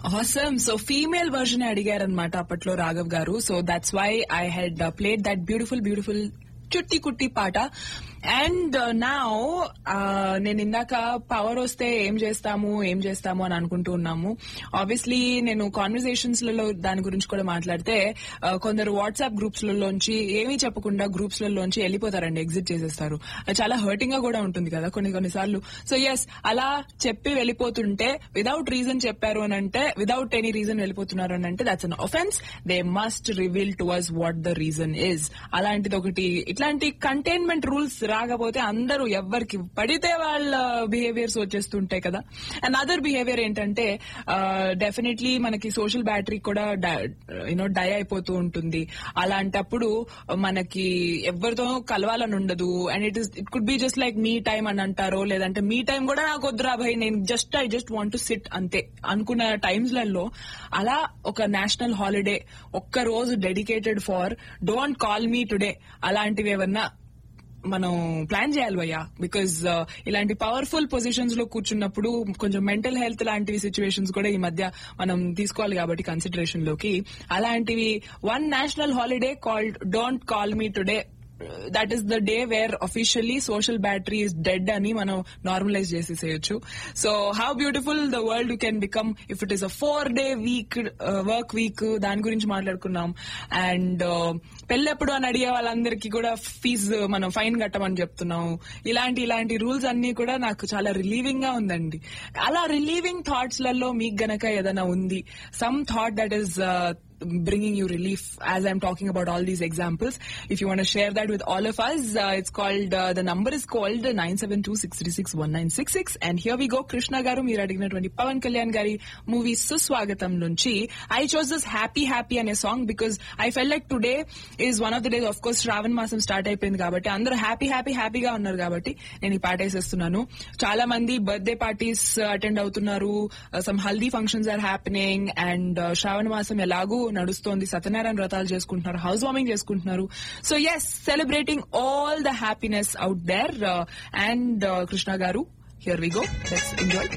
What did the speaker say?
Awesome so female version అడిగారనమాట అప్పట్లో Raghav garu so that's why I had played that beautiful beautiful చుట్టి కుట్టి పాట అండ్ నా నేను ఇందాక పవర్ వస్తే ఏం చేస్తాము ఏం చేస్తాము అని అనుకుంటూ ఉన్నాము ఆబ్వియస్లీ నేను కాన్వర్సేషన్స్ లలో దాని గురించి కూడా మాట్లాడితే ఆ, కొందరు వాట్సాప్ గ్రూప్స్ లలోంచి ఏమీ చెప్పకుండా గ్రూప్స్ లలోంచి వెళ్ళిపోతారండి ఎగ్జిట్ చేసేస్తారు అది చాలా హర్టింగ్ గా కూడా ఉంటుంది కదా కొన్ని కొన్నిసార్లు సో ఎస్ అలా చెప్పి వెళ్ళిపోతుంటే విదౌట్ రీజన్ చెప్పారు అని అంటే విదౌట్ ఎనీ రీజన్ వెళ్ళిపోతున్నారు అని అంటే that's an offence they must reveal to us what the reason is అలాంటిది ఒకటి ఇట్లాంటి కంటైన్మెంట్ రూల్స్ రాకపోతే అందరూ ఎవరికి పడితే వాళ్ళ బిహేవియర్స్ వచ్చేస్తుంటాయి కదా అండ్ అదర్ బిహేవియర్ ఏంటంటే డెఫినెట్లీ మనకి సోషల్ బ్యాటరీ కూడా యూనో డై అయిపోతూ ఉంటుంది అలాంటప్పుడు మనకి ఎవరితో కలవాలని ఉండదు and it is it could be just like me time అని అంటారో లేదంటే మీ టైం కూడా నాకు వద్దురా భయ్ నేను just I just want to sit అంతే అనుకున్న టైమ్స్ లలో అలా ఒక నేషనల్ హాలిడే ఒక్క రోజు dedicated for don't call me today అలాంటివి ఏమన్నా మనం ప్లాన్ చేయాలి భయ్యా బికాజ్ ఇలాంటి పవర్ఫుల్ పొజిషన్స్ లో కూర్చున్నప్పుడు కొంచెం మెంటల్ హెల్త్ లాంటివి సిచ్యువేషన్స్ కూడా ఈ మధ్య మనం తీసుకోవాలి కాబట్టి కన్సిడరేషన్ లోకి అలాంటివి one national holiday called don't call me today that is the day where officially social battery is dead అని మనం నార్మలైజ్ చేసేసేయచ్చు so how beautiful the world can become if it is a four day week work week దాని గురించి మాట్లాడుకున్నాం and పెళ్ళెప్పుడు అని అడిగే వాళ్ళందరికీ కూడా ఫీజు మనం ఫైన్ కట్టమని చెప్తున్నాం ఇలాంటి ఇలాంటి రూల్స్ అన్ని కూడా నాకు చాలా రిలీవింగ్ గా ఉందండి అలా రిలీవింగ్ థాట్స్ లలో మీకు గనక ఏదైనా ఉంది some thought that is bringing you relief as I'm talking about all these examples. If you want to share that with all of us, uh, it's called, uh, the number is called 972-636-1966. And here we go, Krishna Garu, మీరు అడిగినటువంటి పవన్ కళ్యాణ్ గారి movie Suswagatham నుంచి I chose this happy happy అనే song because I felt like today is one of the days of course శ్రావణ మాసం start అయిపోయింది కాబట్టి అందరూ హ్యాపీ హ్యాపీ హ్యాపీగా ఉన్నారు కాబట్టి నేను ఈ పాట వేసేస్తున్నాను చాలా మంది బర్త్డే పార్టీస్ అటెండ్ అవుతున్నారు some haldi functions are happening and శ్రావణ మాసం ఎలాగూ నడుస్తోంది సత్యనారాయణ వ్రతాలు చేసుకుంటున్నారు హౌస్ వార్మింగ్ చేసుకుంటున్నారు so yes celebrating all the happiness out there and Krishna garu here we go let's enjoy